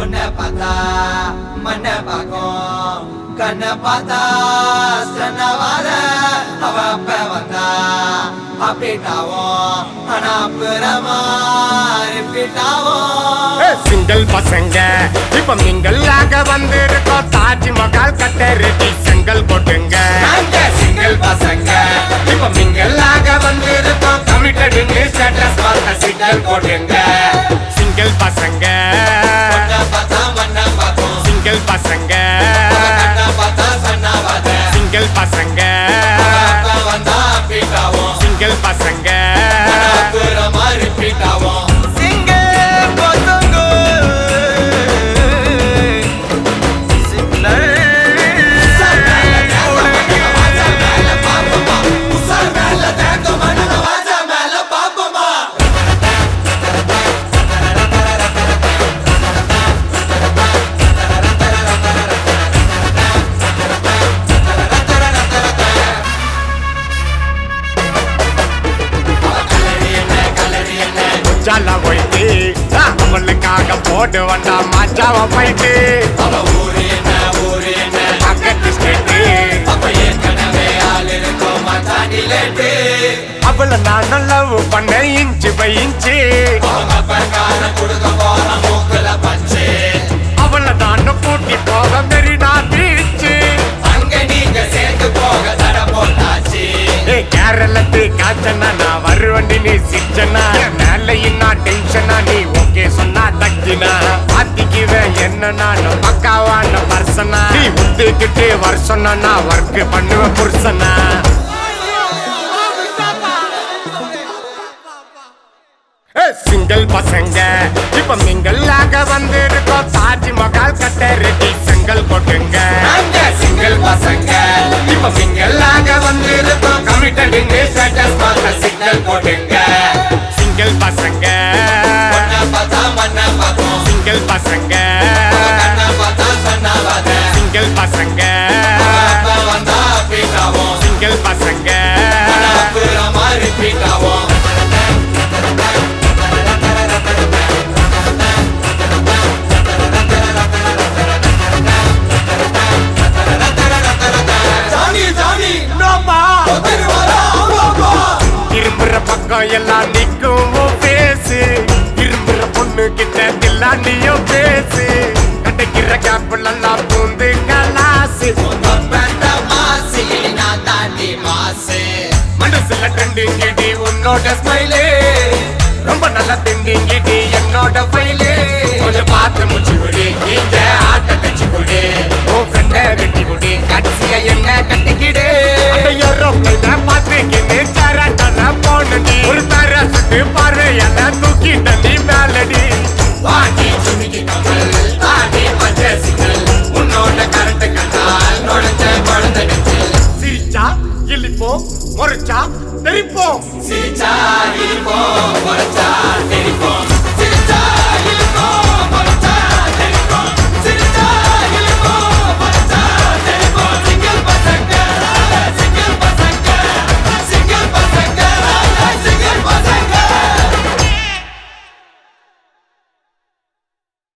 உன்னை பார்த்தா மண்ண பார்க்கும் கண்ண பார்த்தா ஸ்டன்னவாத அவ அப்ப வந்தா அப்படிட்டாவும் ஆனா அப்புறமா ரிப்பீட்டாவும் சிங்கிள் பசங்க இப்ப மிங்கல் ஆக வந்திருக்கோம் தாஜ்மஹால் கட்ட ரெடி செங்கல் போட்டுங்க நாங்க சிங்கிள் பசங்க இப்ப மிங்கல் ஆக வந்திருக்கோம் கமிட்டடுன்னு ஸ்டேட்டஸ் பார்த்த சிங்கல் போட்டுங்க சிங்கிள் பசங்க உன்னை பார்த்தா மண்ண பார்க்கும் சிங்கிள் பசங்க கண்ண பார்த்தா சன்னவாத சிங்கிள் பசங்க அப்ப வந்தா அப்படிட்டாவும் சிங்கிள் பசங்க அப்புறமா ரிப்பீட்டாவும் ஜால போயிட்டு அவளுக்காக போட்டு வந்தா மாச்சாவ போயிட்டு பக்கத்து ஸ்டேட்டு அவளை நான் லவ் பண்ண இன்ச்சு பை இன்ச்சு அவளை நான் கூட்டி போக மெரினா பீச்சு ஏ கேரளத்து காய்ச்சனா நான் வருவண்டி நீ சிச்சனா மேலையும் நான் டென்ஷனா நீ ஓகே சொன்னா தக்கினா பாத்திக்குவேன் என்ன நான் பக்காவான பர்சனா நீ உத்துக்கிட்டு வருஷம்னா நான் ஒர்க் பண்ணுவேன் புருஷனா சிங்கிள் பசங்க இப்ப மிங்கல் ஆக வந்திருக்கோம் தாஜ்மஹால் கட்ட ரெடி செங்கல் கொட்டுங்க சிங்கிள் பசங்க இப்ப மிங்கல் ஆக வந்திருக்கோம் கமிட்டட் ஸ்டேட்டஸ் பார்த்த சிக்னல் போட்டுங்க சிங்கிள் பசங்க பொண்ண பார்த்தா மண்ண பார்க்கும் சிங்கிள் பசங்க கண்ண பார்த்தா சன்னவாத சிங்கிள் பசங்க அப்ப வந்தா அப்படிட்டாவும் சிங்கிள் பசங்க அப்புறமா ரிப்பீட்டாவும் ஜானி ஜானி திருவாரா இரும்புற பக்கம் எல்லாம் நிக்கும் உன் பேசு இரும்புற பொண்ணு கிட்ட எல்லாம் நீயும் பேசு கடைக்கிற கேப்பிள் எல்லாம் பூந்து கலாசு மனசுல ட்ரெண்டிங் கிடி உன்னோட ஸ்மைலே ரொம்ப நல்லா திண்டிங் கிடி என்னோட ஃபைலே கொஞ்சம் பார்த்து முச்சு குடி நீங்க ஆட்ட தச்சு குடி உன் ஃப்ரெண்ட வெட்டி குடி கடைசியா என்ன கட்டிக்கிடு ஏரோப்ளைன பார்த்துக்கின்னு சரட்டன போனடி ஒரு தர சுட்டு பார்வையால தூக்கிட்ட நீ மேலடி வாடி சுமிக்கு கமல் தாடி பச்சை சிக்கல் உன்னோட கரண்ட் கண்டால் நுழைஞ்ச குழந்தை நெஞ்சில் சிரிச்சா இழிப்போம் முறைச்சா தெரிப்போம் சிரிச்சா இருப்போம் குறைச்சா தெரிப்போம்